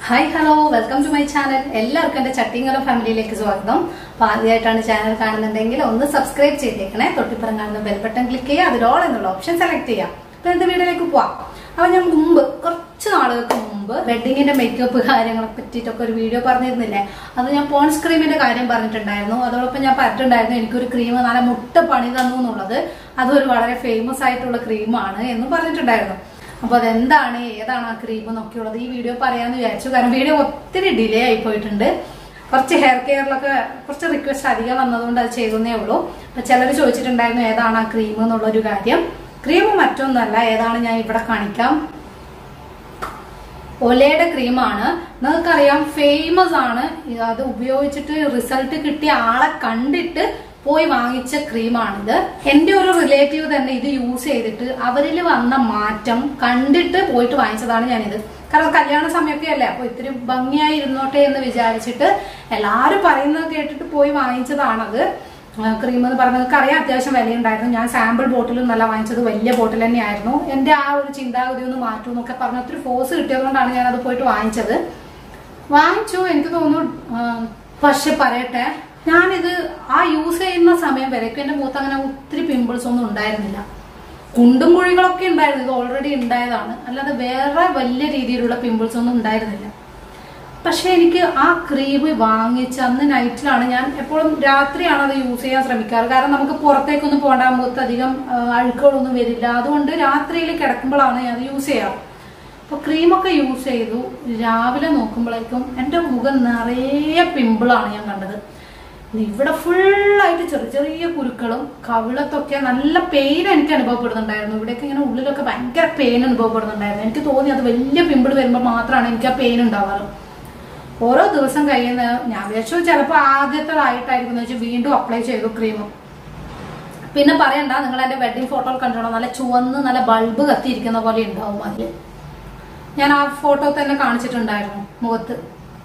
hi hello welcome to my channel എല്ലാവർക്കും എന്റെ ചട്ടിങ്ങല ഫാമിലിയിലേക്ക് സ്വാഗതം അപ്പൊ ആദ്യമായിട്ടാണ് ചാനൽ കാണുന്നുണ്ടെങ്കിൽ ഒന്ന് സബ്സ്ക്രൈബ് ചെയ്തേക്കണേ തൊട്ടിപ്പുറം കാണുന്ന ബെൽ ബട്ടൺ ക്ലിക്ക് ചെയ്യുക അതിൽ ഓൾ എന്നുള്ള ഓപ്ഷൻ സെലക്ട് ചെയ്യാം അപ്പൊ എന്റെ വീഡിയോയിലേക്ക് പോവാം അപ്പൊ ഞാൻ മുമ്പ് കുറച്ച് നാളുകൾക്ക് മുമ്പ് വെഡിങ്ങിന്റെ മേക്കപ്പ് കാര്യങ്ങളെ പറ്റിയിട്ടൊക്കെ ഒരു വീഡിയോ പറഞ്ഞിരുന്നില്ലേ അത് ഞാൻ പോൺസ് ക്രീമിന്റെ കാര്യം പറഞ്ഞിട്ടുണ്ടായിരുന്നു അതോടൊപ്പം ഞാൻ പറഞ്ഞിട്ടുണ്ടായിരുന്നു എനിക്കൊരു ക്രീം നല്ല മുട്ട പണി തന്നു എന്നുള്ളത് അതൊരു വളരെ ഫേമസ് ആയിട്ടുള്ള ക്രീമാണ് എന്നും പറഞ്ഞിട്ടുണ്ടായിരുന്നു അപ്പൊ അതെന്താണ് ഏതാണ് ആ ക്രീം എന്നൊക്കെയുള്ളത് ഈ വീഡിയോ പറയാന്ന് വിചാരിച്ചു കാരണം വീഡിയോ ഒത്തിരി ഡിലേ ആയി പോയിട്ടുണ്ട് കുറച്ച് ഹെയർ കെയറിലൊക്കെ കുറച്ച് റിക്വസ്റ്റ് അധികം വന്നതുകൊണ്ട് അത് ചെയ്തേ ഉള്ളൂ അപ്പൊ ചിലർ ചോദിച്ചിട്ടുണ്ടായിരുന്നു ഏതാണ് ആ ക്രീം എന്നുള്ളൊരു കാര്യം ക്രീം മറ്റൊന്നല്ല ഏതാണ് ഞാൻ ഇവിടെ കാണിക്കാം ഒലയുടെ ക്രീമാണ് നിങ്ങൾക്കറിയാം ഫേമസ് ആണ് ഇത് അത് ഉപയോഗിച്ചിട്ട് റിസൾട്ട് കിട്ടിയ ആളെ കണ്ടിട്ട് പോയി വാങ്ങിച്ച ക്രീമാണിത് എന്റെ ഒരു റിലേറ്റീവ് തന്നെ ഇത് യൂസ് ചെയ്തിട്ട് അവരിൽ വന്ന മാറ്റം കണ്ടിട്ട് പോയിട്ട് വാങ്ങിച്ചതാണ് ഞാനിത് കാരണം കല്യാണ സമയമൊക്കെ അല്ലേ അപ്പൊ ഇത്തിരി ഭംഗിയായി ഇരുന്നോട്ടെ എന്ന് വിചാരിച്ചിട്ട് എല്ലാരും പറയുന്നത് കേട്ടിട്ട് പോയി വാങ്ങിച്ചതാണത് ക്രീം എന്ന് പറയുന്നത് അറിയാം അത്യാവശ്യം വിലയുണ്ടായിരുന്നു ഞാൻ സാമ്പിൾ ബോട്ടിലും നല്ല വാങ്ങിച്ചത് വലിയ ബോട്ടിൽ തന്നെയായിരുന്നു എന്റെ ആ ഒരു ചിന്താഗതി ഒന്ന് മാറ്റൂ എന്നൊക്കെ പറഞ്ഞ ഒത്തിരി ഫോഴ്സ് കിട്ടിയതുകൊണ്ടാണ് ഞാൻ അത് പോയിട്ട് വാങ്ങിച്ചത് വാങ്ങിച്ചു എനിക്ക് തോന്നുന്നു ആ, പക്ഷെ പറയട്ടെ ഞാനിത് ആ യൂസ് ചെയ്യുന്ന സമയം വരയ്ക്കും എന്റെ മുഖത്ത് അങ്ങനെ ഒത്തിരി പിമ്പിൾസ് ഒന്നും ഉണ്ടായിരുന്നില്ല കുണ്ടും കുഴികളൊക്കെ ഉണ്ടായിരുന്നു ഇത് ഓൾറെഡി ഉണ്ടായതാണ് അല്ലാതെ വേറെ വലിയ രീതിയിലുള്ള പിമ്പിൾസ് ഒന്നും ഉണ്ടായിരുന്നില്ല പക്ഷെ എനിക്ക് ആ ക്രീം വാങ്ങിച്ച അന്ന് നൈറ്റിലാണ് ഞാൻ എപ്പോഴും രാത്രിയാണ് അത് യൂസ് ചെയ്യാൻ ശ്രമിക്കാറ് കാരണം നമുക്ക് പുറത്തേക്കൊന്നും പോകേണ്ട മുഖത്ത് അധികം ആ, അഴുക്കുകളൊന്നും വരില്ല അതുകൊണ്ട് രാത്രിയിൽ കിടക്കുമ്പോഴാണ് ഞാൻ അത് യൂസ് ചെയ്യാറ് അപ്പൊ ക്രീമൊക്കെ യൂസ് ചെയ്തു രാവിലെ നോക്കുമ്പോഴേക്കും എൻ്റെ മുഖം നിറയെ പിമ്പിളാണ് ഞാൻ കണ്ടത് ഇവിടെ ഫുള്ളായിട്ട് ചെറിയ ചെറിയ കുരുക്കളും കവിളത്തൊക്കെ നല്ല പെയിൻ എനിക്ക് അനുഭവപ്പെടുന്നുണ്ടായിരുന്നു ഇവിടെയൊക്കെ ഇങ്ങനെ ഉള്ളിലൊക്കെ ഭയങ്കര പെയിൻ അനുഭവപ്പെടുന്നുണ്ടായിരുന്നു എനിക്ക് തോന്നി അത് വലിയ പിമ്പിൾ വരുമ്പോൾ മാത്രമാണ് എനിക്ക് ആ പെയിൻ ഉണ്ടാവാറ് ഓരോ ദിവസം കഴിയുന്ന ഞാൻ വിചാരിച്ചു ചിലപ്പോൾ ആദ്യത്തേതായിട്ടായിരിക്കും എന്ന് വെച്ചാൽ വീണ്ടും അപ്ലൈ ചെയ്തു ക്രീം പിന്നെ പറയണ്ട നിങ്ങൾ എന്റെ വെഡിങ് ഫോട്ടോ കണ്ടോ നല്ല ചുവന്ന് നല്ല ബൾബ് കത്തിയിരിക്കുന്ന പോലെ ഉണ്ടാവും അതിൽ ഞാൻ ആ ഫോട്ടോ തന്നെ കാണിച്ചിട്ടുണ്ടായിരുന്നു മുഖത്ത്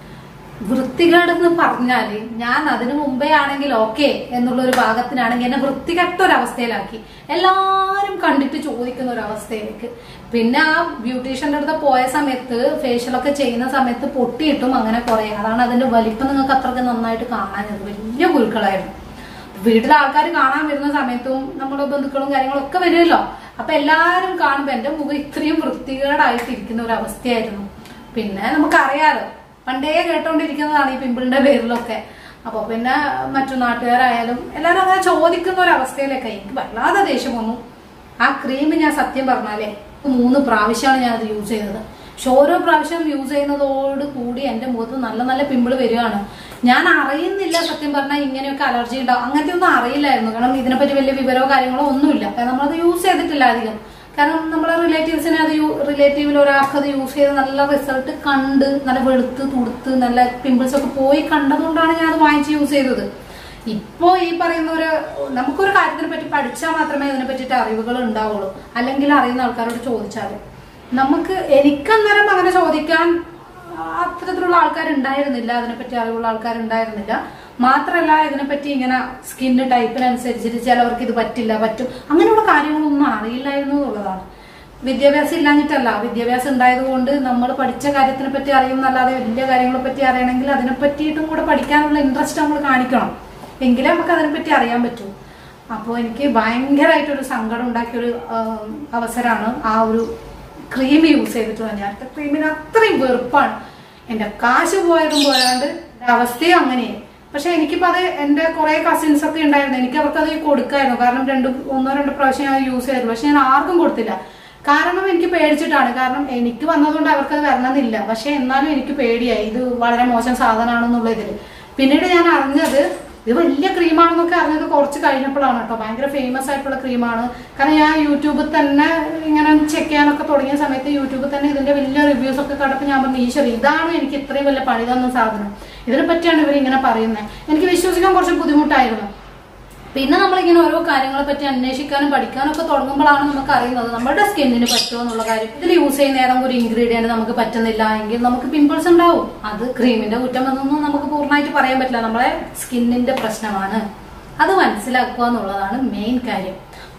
വൃത്തികേടെന്ന് പറഞ്ഞാല് ഞാൻ അതിനു മുമ്പേ ആണെങ്കിൽ ഓക്കെ എന്നുള്ള ഒരു ഭാഗത്തിനാണെങ്കിൽ എന്നെ വൃത്തികെട്ട ഒരു അവസ്ഥയിലാക്കി എല്ലാരും കണ്ടിട്ട് ചോദിക്കുന്ന ഒരു അവസ്ഥയിലേക്ക് പിന്നെ ആ ബ്യൂട്ടീഷ്യന്റെ അടുത്ത് പോയ സമയത്ത് ഫേഷ്യലൊക്കെ ചെയ്യുന്ന സമയത്ത് പൊട്ടിയിട്ടും അങ്ങനെ കുറെ അതാണ് അതിന്റെ വലിപ്പം നിങ്ങൾക്ക് അത്രയ്ക്ക് നന്നായിട്ട് കാണാനത് വലിയ കുരുക്കളായിരുന്നു വീട്ടിലെ ആൾക്കാർ കാണാൻ വരുന്ന സമയത്തും നമ്മുടെ ബന്ധുക്കളും കാര്യങ്ങളും ഒക്കെ വരുമല്ലോ അപ്പൊ എല്ലാരും കാണുമ്പോ എന്റെ മുഖം ഇത്രയും വൃത്തികേടായിട്ട് ഇരിക്കുന്ന ഒരു അവസ്ഥയായിരുന്നു പിന്നെ നമുക്കറിയാലോ പണ്ടേ കേട്ടോണ്ടിരിക്കുന്നതാണ് ഈ പിമ്പിളിന്റെ പേരിലൊക്കെ അപ്പൊ പിന്നെ മറ്റു നാട്ടുകാരായാലും എല്ലാരും അങ്ങനെ ചോദിക്കുന്ന ഒരു അവസ്ഥയിലൊക്കെ എനിക്ക് വല്ലാതെ ദേഷ്യം വന്നു ആ ക്രീം ഞാൻ സത്യം പറഞ്ഞാലേ മൂന്ന് പ്രാവശ്യമാണ് ഞാൻ അത് യൂസ് ചെയ്തത് പക്ഷെ ഓരോ പ്രാവശ്യം യൂസ് ചെയ്യുന്നതോട് കൂടി എന്റെ മുഖത്ത് നല്ല നല്ല പിമ്പിൾ വരികയാണ് ഞാൻ അറിയുന്നില്ല സത്യം പറഞ്ഞാൽ ഇങ്ങനെയൊക്കെ അലർജി ഉണ്ടാവും അങ്ങനത്തെ ഒന്നും അറിയില്ലായിരുന്നു കാരണം ഇതിനെപ്പറ്റി വലിയ വിവരമോ കാര്യങ്ങളോ ഒന്നുമില്ല കാരണം നമ്മളത് യൂസ് ചെയ്തിട്ടില്ല അധികം കാരണം നമ്മളെ റിലേറ്റീവ്സിനെ അത് റിലേറ്റീവിൽ ഒരാൾക്ക് അത് യൂസ് ചെയ്ത് നല്ല റിസൾട്ട് കണ്ട് നല്ല വെളുത്ത് തുടുത്ത് നല്ല പിമ്പിൾസ് ഒക്കെ പോയി കണ്ടതുകൊണ്ടാണ് ഞാൻ അത് വാങ്ങിച്ച് യൂസ് ചെയ്തത് ഇപ്പോ ഈ പറയുന്ന ഒരു നമുക്കൊരു കാര്യത്തിനെ പറ്റി പഠിച്ചാൽ മാത്രമേ ഇതിനെ പറ്റിയിട്ട് അറിവുകൾ ഉണ്ടാവുള്ളൂ അല്ലെങ്കിൽ അറിയുന്ന ആൾക്കാരോട് ചോദിച്ചാൽ നമുക്ക് എനിക്കന്നേരം അങ്ങനെ ചോദിക്കാൻ അത്തരത്തിലുള്ള ആൾക്കാരുണ്ടായിരുന്നില്ല അതിനെപ്പറ്റി അറിവുള്ള ആൾക്കാരുണ്ടായിരുന്നില്ല മാത്രമല്ല ഇതിനെപ്പറ്റി ഇങ്ങനെ സ്കിന്ന് ടൈപ്പിനനുസരിച്ചിട്ട് ചിലവർക്ക് ഇത് പറ്റില്ല പറ്റും അങ്ങനെയുള്ള കാര്യങ്ങളൊന്നും അറിയില്ലായിരുന്നു എന്നുള്ളതാണ് വിദ്യാഭ്യാസം ഇല്ലാഞ്ഞിട്ടല്ല വിദ്യാഭ്യാസം ഉണ്ടായതുകൊണ്ട് നമ്മൾ പഠിച്ച കാര്യത്തിനെ പറ്റി അറിയുന്നല്ലാതെ വലിയ കാര്യങ്ങളെ പറ്റി അറിയണമെങ്കിൽ അതിനെ പറ്റിയിട്ടും കൂടെ പഠിക്കാനുള്ള ഇൻട്രസ്റ്റ് നമ്മൾ കാണിക്കണം എങ്കിലേ നമുക്ക് അതിനെപ്പറ്റി അറിയാൻ പറ്റൂ അപ്പോൾ എനിക്ക് ഭയങ്കരമായിട്ടൊരു സങ്കടം ഉണ്ടാക്കിയൊരു ആം, അവസരമാണ് ആ ഒരു ക്രീം യൂസ് ചെയ്തിട്ട് തന്നെ അടുത്ത ക്രീമിന് അത്രയും വെറുപ്പാണ് എന്റെ കാശ് പോയതും പോയാണ്ട് എന്റെ അവസ്ഥയും അങ്ങനെയായി പക്ഷെ എനിക്കിപ്പോ അത് എന്റെ കുറെ കസിൻസ് ഒക്കെ ഉണ്ടായിരുന്നു എനിക്ക് അവർക്ക് അത് കൊടുക്കായിരുന്നു കാരണം രണ്ട് ഒന്നോ രണ്ടോ പ്രാവശ്യം ഞാൻ യൂസ് ചെയ്തു പക്ഷെ ഞാൻ ആർക്കും കൊടുത്തില്ല കാരണം എനിക്ക് പേടിച്ചിട്ടാണ് കാരണം എനിക്ക് വന്നതുകൊണ്ട് അവർക്ക് അത് വരണമെന്നില്ല പക്ഷെ എന്നാലും എനിക്ക് പേടിയായി ഇത് വളരെ മോശം സാധനമാണെന്നുള്ള ഇതിൽ പിന്നീട് ഞാൻ അറിഞ്ഞത് ഇത് വലിയ ക്രീമാണെന്നൊക്കെ അറിഞ്ഞത് കുറച്ച് കഴിഞ്ഞപ്പോഴാണ് കേട്ടോ ഭയങ്കര ഫേമസ് ആയിട്ടുള്ള ക്രീമാണ് കാരണം ഞാൻ യൂട്യൂബിൽ തന്നെ ഇങ്ങനെ ചെക്ക് ചെയ്യാനൊക്കെ തുടങ്ങിയ സമയത്ത് യൂട്യൂബിൽ തന്നെ ഇതിന്റെ വലിയ റിവ്യൂസ് ഒക്കെ കണ്ടപ്പോൾ ഞാൻ പറഞ്ഞു ഈശ്വര ഇതാണ് എനിക്ക് ഇത്രയും വലിയ പണി തന്ന സാധനം ഇതിനെ പറ്റിയാണ് ഇവർ ഇങ്ങനെ പറയുന്നത് എനിക്ക് വിശ്വസിക്കാൻ കുറച്ച് ബുദ്ധിമുട്ടായിരുന്നു പിന്നെ നമ്മളിങ്ങനെ ഓരോ കാര്യങ്ങളെ പറ്റി അന്വേഷിക്കാനും പഠിക്കാനും ഒക്കെ തുടങ്ങുമ്പോഴാണ് നമുക്ക് അറിയുന്നത് നമ്മുടെ സ്കിന്നിന് പറ്റുമോ എന്നുള്ള കാര്യം ഇതിൽ യൂസ് ചെയ്യുന്ന ഏതെങ്കിലും ഒരു ഇൻഗ്രീഡിയന്റ് നമുക്ക് പറ്റുന്നില്ല എങ്കിൽ നമുക്ക് പിമ്പിൾസ് ഉണ്ടാവും അത് ക്രീമിന്റെ കുറ്റം എന്നൊന്നും നമുക്ക് പൂർണ്ണമായിട്ട് പറയാൻ പറ്റില്ല നമ്മളെ സ്കിന്നിന്റെ പ്രശ്നമാണ് അത് മനസ്സിലാക്കുക എന്നുള്ളതാണ് മെയിൻ കാര്യം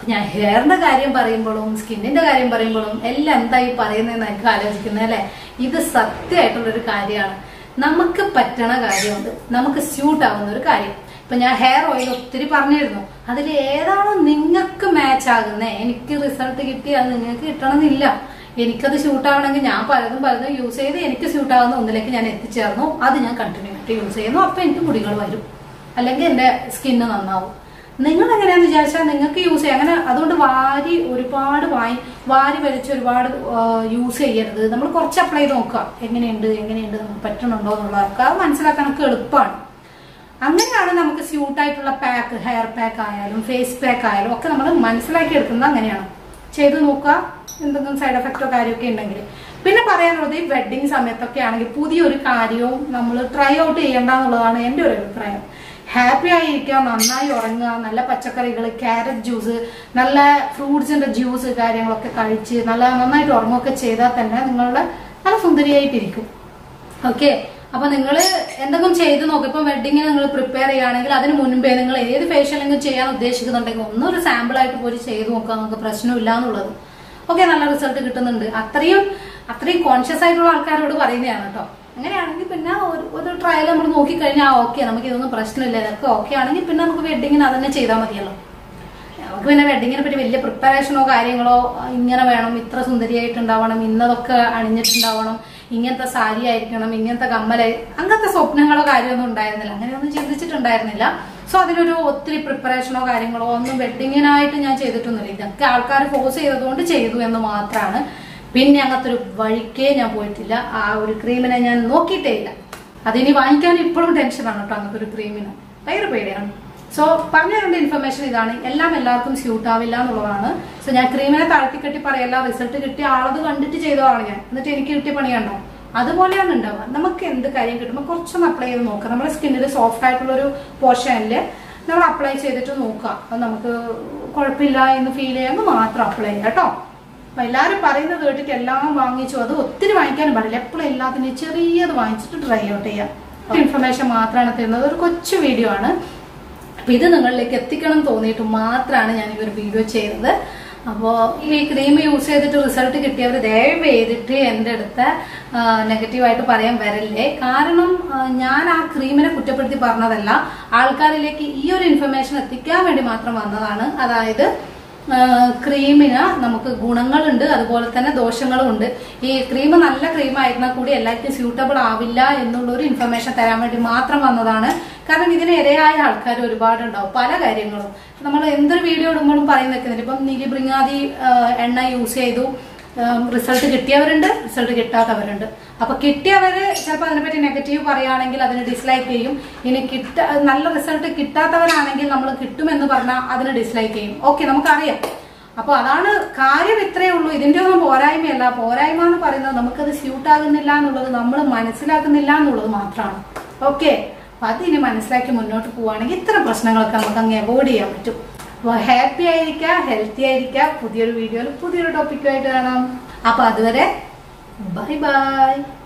ഞാൻ ഹെയറിന്റെ കാര്യം പറയുമ്പോഴും സ്കിന്നിന്റെ കാര്യം പറയുമ്പോഴും എല്ലാം എന്തായി പറയുന്നതെന്ന് എനിക്ക് ആലോചിക്കുന്നത് അല്ലെ ഇത് സത്യമായിട്ടുള്ളൊരു കാര്യമാണ് നമുക്ക് പറ്റണ കാര്യമുണ്ട് നമുക്ക് സ്യൂട്ട് ആവുന്ന ഒരു കാര്യം ഇപ്പൊ ഞാൻ ഹെയർ ഓയിൽ ഒത്തിരി പറഞ്ഞിരുന്നു അതിൽ ഏതാണോ നിങ്ങൾക്ക് മാച്ച് ആകുന്നത് എനിക്ക് റിസൾട്ട് കിട്ടി അത് നിങ്ങൾക്ക് കിട്ടണമെന്നില്ല എനിക്കത് സ്യൂട്ട് ആവണമെങ്കിൽ ഞാൻ പലതും പലതും യൂസ് ചെയ്ത് എനിക്ക് സ്യൂട്ട് ആവുന്ന ഒന്നിലേക്ക് ഞാൻ എത്തിച്ചേർന്നു അത് ഞാൻ കണ്ടിന്യൂ ആയിട്ട് യൂസ് ചെയ്യുന്നു അപ്പൊ എനിക്ക് മുടികൾ വരും അല്ലെങ്കിൽ എന്റെ സ്കിന്ന് നന്നാവും നിങ്ങൾ എങ്ങനെയാന്ന് വിചാരിച്ചാൽ നിങ്ങൾക്ക് യൂസ് ചെയ്യാം അങ്ങനെ അതുകൊണ്ട് വാരി ഒരുപാട് വായി വാരി വലിച്ച് ഒരുപാട് യൂസ് ചെയ്യരുത് നമ്മൾ കുറച്ച് അപ്ലൈ ചെയ്ത് നോക്കുക എങ്ങനെയുണ്ട് എങ്ങനെയുണ്ട് നമുക്ക് പറ്റണുണ്ടോ എന്നുള്ളതൊക്കെ അത് മനസ്സിലാക്കാനൊക്കെ എളുപ്പമാണ് അങ്ങനെയാണ് നമുക്ക് സ്യൂട്ട് ആയിട്ടുള്ള പാക്ക് ഹെയർ പാക്ക് ആയാലും ഫേസ് പാക്ക് ആയാലും ഒക്കെ നമ്മൾ മനസ്സിലാക്കി എടുക്കുന്നത് അങ്ങനെയാണ് ചെയ്ത് നോക്കുക എന്തെങ്കിലും സൈഡ് എഫക്റ്റോ കാര്യമൊക്കെ ഉണ്ടെങ്കിൽ പിന്നെ പറയാനുള്ളത് ഈ വെഡിങ് സമയത്തൊക്കെ ആണെങ്കിൽ പുതിയൊരു കാര്യവും നമ്മൾ ട്രൈ ഔട്ട് ചെയ്യേണ്ട എന്നുള്ളതാണ് എൻ്റെ ഒരു അഭിപ്രായം ഹാപ്പി ആയിരിക്കുക നന്നായി ഉറങ്ങുക നല്ല പച്ചക്കറികൾ ക്യാരറ്റ് ജ്യൂസ് നല്ല ഫ്രൂട്ട്സിന്റെ ജ്യൂസ് കാര്യങ്ങളൊക്കെ കഴിച്ച് നല്ല നന്നായിട്ട് ഉറങ്ങുകയൊക്കെ ചെയ്താൽ തന്നെ നിങ്ങളുടെ നല്ല സുന്ദരിയായിട്ടിരിക്കും ഓക്കെ അപ്പൊ നിങ്ങൾ എന്തെങ്കിലും ചെയ്ത് നോക്കുക ഇപ്പൊ വെഡിങ്ങിന് നിങ്ങൾ പ്രിപ്പയർ ചെയ്യുകയാണെങ്കിൽ അതിന് മുൻപേ നിങ്ങൾ ഏത് ഫേഷ്യലെങ്കിലും ചെയ്യാൻ ഉദ്ദേശിക്കുന്നുണ്ടെങ്കിൽ ഒന്നൊരു സാമ്പിൾ ആയിട്ട് പോയി ചെയ്ത് നോക്കുക നമുക്ക് പ്രശ്നമില്ല എന്നുള്ളത് ഓക്കെ നല്ല റിസൾട്ട് കിട്ടുന്നുണ്ട് അത്രയും അത്രയും കോൺഷ്യസ് ആയിട്ടുള്ള ആൾക്കാരോട് പറയുന്നതാണ് കേട്ടോ അങ്ങനെയാണെങ്കിൽ പിന്നെ ഒരു ഒരു ട്രയൽ നമ്മൾ നോക്കിക്കഴിഞ്ഞാൽ ഓക്കെ നമുക്ക് ഇതൊന്നും പ്രശ്നമില്ല ഇതൊക്കെ ഓക്കെ ആണെങ്കിൽ പിന്നെ നമുക്ക് വെഡിങ്ങിന് അതന്നെ ചെയ്താൽ മതിയല്ലോ നമുക്ക് പിന്നെ വെഡിങ്ങിനെ പറ്റി വലിയ പ്രിപ്പറേഷനോ കാര്യങ്ങളോ ഇങ്ങനെ വേണം ഇത്ര സുന്ദരിയായിട്ടുണ്ടാവണം ഇന്നതൊക്കെ അണിഞ്ഞിട്ടുണ്ടാവണം ഇങ്ങനത്തെ സാരി ആയിരിക്കണം ഇങ്ങനത്തെ കമ്മലായി അങ്ങനത്തെ സ്വപ്നങ്ങളോ കാര്യമൊന്നും ഉണ്ടായിരുന്നില്ല അങ്ങനെയൊന്നും ചിന്തിച്ചിട്ടുണ്ടായിരുന്നില്ല സോ അതിനൊരു ഒത്തിരി പ്രിപ്പറേഷനോ കാര്യങ്ങളോ ഒന്നും വെഡിങ്ങിനായിട്ട് ഞാൻ ചെയ്തിട്ടൊന്നുമില്ല ഇതൊക്കെ ആൾക്കാർ ഫോഴ്സ് ചെയ്തതുകൊണ്ട് ചെയ്തു എന്ന് മാത്രമാണ് പിന്നെ അങ്ങനത്തെ ഒരു വഴിക്കേ ഞാൻ പോയിട്ടില്ല ആ ഒരു ക്രീമിനെ ഞാൻ നോക്കിയിട്ടേ ഇല്ല അതിനി വാങ്ങിക്കാൻ ഇപ്പോഴും ടെൻഷനാണ് കേട്ടോ അങ്ങനത്തെ ഒരു ക്രീമിന് ഭയങ്കര പേടിയാണ് സോ പറഞ്ഞു തരേണ്ട ഇൻഫർമേഷൻ ഇതാണ് എല്ലാം എല്ലാവർക്കും സ്യൂട്ട് ആവില്ല എന്നുള്ളതാണ് സോ ഞാൻ ക്രീമിനെ താഴ്ത്തിക്കെട്ടി പറയല്ല റിസൾട്ട് കിട്ടിയ ആളത് കണ്ടിട്ട് ചെയ്തതാണ് ഞാൻ എന്നിട്ട് എനിക്ക് കിട്ടിയ പണിയുണ്ടോ അതുപോലെയാണ് ഉണ്ടാവുക നമുക്ക് എന്ത് കാര്യം കിട്ടുമ്പോൾ കുറച്ചൊന്ന് അപ്ലൈ ചെയ്ത് നോക്കുക നമ്മുടെ സ്കിന്നിൽ സോഫ്റ്റ് ആയിട്ടുള്ള ഒരു പോർഷനിൽ നമ്മൾ അപ്ലൈ ചെയ്തിട്ട് നോക്കുക അത് നമുക്ക് കുഴപ്പമില്ല എന്ന് ഫീൽ ചെയ്യുമ്പോൾ മാത്രം അപ്ലൈ ചെയ്യാം കേട്ടോ അപ്പൊ എല്ലാവരും പറയുന്നത് കേട്ടിട്ട് എല്ലാം വാങ്ങിച്ചു അത് ഒത്തിരി വാങ്ങിക്കാനും പാടില്ല എപ്പോഴും എല്ലാത്തിനും ചെറിയത് വാങ്ങിച്ചിട്ട് ട്രൈ ഔട്ട് ചെയ്യാം ഇൻഫർമേഷൻ മാത്രമാണ് തരുന്നത് ഒരു കൊച്ചു വീഡിയോ ആണ് അപ്പൊ ഇത് നിങ്ങളിലേക്ക് എത്തിക്കണം എന്ന് തോന്നിയിട്ട് മാത്രമാണ് ഞാൻ ഈ ഒരു വീഡിയോ ചെയ്തത് അപ്പോൾ ഈ ക്രീം യൂസ് ചെയ്തിട്ട് റിസൾട്ട് കിട്ടിയവർ ദയവ് ചെയ്തിട്ട് എൻ്റെ അടുത്ത് നെഗറ്റീവായിട്ട് പറയാൻ വരല്ലേ കാരണം ആ, ഞാൻ ആ ക്രീമിനെ കുറ്റപ്പെടുത്തി പറഞ്ഞതല്ല ആൾക്കാരിലേക്ക് ഈ ഒരു ഇൻഫർമേഷൻ എത്തിക്കാൻ വേണ്ടി മാത്രം വന്നതാണ് അതായത് ആ, ക്രീമിന് നമുക്ക് ഗുണങ്ങളുണ്ട് അതുപോലെ തന്നെ ദോഷങ്ങളും ഉണ്ട് ഈ ക്രീം നല്ല ക്രീം ആയിരുന്നാൽ കൂടി എല്ലാവർക്കും സ്യൂട്ടബിൾ ആവില്ല എന്നുള്ള ഒരു ഇൻഫർമേഷൻ തരാൻ വേണ്ടി മാത്രം വന്നതാണ് കാരണം ഇതിന് ഇരയായ ആൾക്കാർ ഒരുപാടുണ്ടാവും പല കാര്യങ്ങളും നമ്മൾ എന്തൊരു വീഡിയോ ഇടുമ്പോഴും പറയുന്നൊക്കെ ഇപ്പം നീലി ബ്രിങ്ങാതി ആ, എണ്ണ യൂസ് ചെയ്തു റിസൾട്ട് കിട്ടിയവരുണ്ട് റിസൾട്ട് കിട്ടാത്തവരുണ്ട് അപ്പൊ കിട്ടിയവര് ചിലപ്പോൾ അതിനെപ്പറ്റി നെഗറ്റീവ് പറയുകയാണെങ്കിൽ അതിന് ഡിസ്ലൈക്ക് ചെയ്യും ഇനി കിട്ട നല്ല റിസൾട്ട് കിട്ടാത്തവരാണെങ്കിൽ നമ്മൾ കിട്ടുമെന്ന് പറഞ്ഞാൽ അതിന് ഡിസ്ലൈക്ക് ചെയ്യും ഓക്കെ നമുക്കറിയാം അപ്പൊ അതാണ് കാര്യം ഇത്രയേ ഉള്ളൂ ഇതിന്റെ ഒന്നും പോരായ്മയല്ല പോരായ്മ എന്ന് പറയുന്നത് നമുക്കത് സ്യൂട്ട് ആകുന്നില്ല എന്നുള്ളത് നമ്മൾ മനസ്സിലാക്കുന്നില്ല എന്നുള്ളത് മാത്രമാണ് ഓക്കെ അപ്പൊ അത് ഇനി മനസ്സിലാക്കി മുന്നോട്ട് പോവുകയാണെങ്കിൽ ഇത്തരം പ്രശ്നങ്ങളൊക്കെ നമുക്ക് അങ്ങ് അവോയ്ഡ് ചെയ്യാൻ പറ്റും അപ്പോൾ ഹാപ്പി ആയിരിക്കുക ഹെൽത്തി ആയിരിക്കുക പുതിയൊരു വീഡിയോയിൽ പുതിയൊരു ടോപ്പിക്കുമായിട്ട് കാണാം അപ്പൊ അതുവരെ ബൈ ബൈ